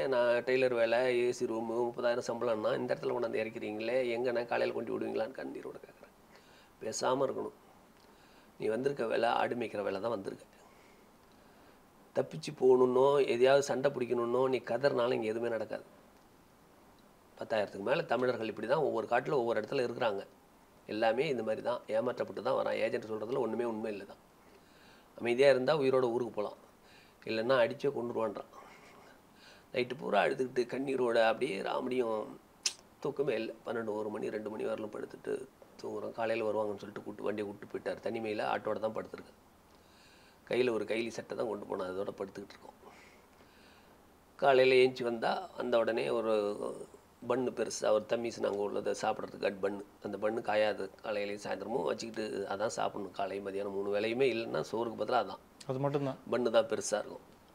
நான் டெய்லர் வேலை AC room முப்பதாயிரம் சம்பளம்னா இந்த இடத்துல கொண்டாந்து இறக்கிறீங்களே எங்கண்ணா காலையில் கொண்டு விடுவீங்களான்னு கண்ணீரோட கேட்குறேன் பேசாமல் இருக்கணும் நீ வந்திருக்க வேலை ஆடு மேய்க்கிற வேலை தான் வந்திருக்க தப்பிச்சு போகணுன்னோ எதையாவது சண்டை பிடிக்கணுன்னோ நீ கதறினாலும் இங்கே எதுவுமே நடக்காது பத்தாயிரத்துக்கு மேலே தமிழர்கள் இப்படி தான் ஒவ்வொரு காட்டில் ஒவ்வொரு இடத்துல இருக்கிறாங்க எல்லாமே இந்த மாதிரி தான் ஏமாற்றப்பட்டு தான் வரான் ஏஜென்ட் சொல்கிறதுல ஒன்றுமே உண்மை இல்லை தான் அமைதியாக இருந்தால் உயிரோட ஊருக்கு போகலாம் இல்லைன்னா அடிச்சே கொண்டுருவான்றான் நைட்டு பூரா அழுதுகிட்டு கண்ணீரோட அப்படியே ராமடியும் தூக்கமே இல்லை பன்னெண்டு ஒரு மணி ரெண்டு மணி வரலும் படுத்துட்டு தூங்குறோம் காலையில் வருவாங்கன்னு சொல்லிட்டு கூட்டு வண்டியை கூப்பிட்டு போயிட்டார் தனிமையில் ஆட்டோட தான் படுத்துருக்கேன் கையில் ஒரு கைலி சட்டை தான் கொண்டு போனோம் அதோட படுத்துக்கிட்டு இருக்கோம் காலையில் ஏஞ்சி வந்தால் அந்த உடனே ஒரு பன்னு பெருசாக ஒரு தம்மீஸ் நாங்கள் உள்ளதை சாப்பிட்றதுக்கு கட் பன்னு அந்த பன்னு காயாது காலையிலையும் சாயந்தரமும் வச்சுக்கிட்டு அதான் சாப்பிடணும் காலை மதியானம் மூணு வேலையுமே இல்லைன்னா சோறுக்கு பதிலாக அதான் அது மட்டும்தான் பன்னு தான் பெருசாக இருக்கும்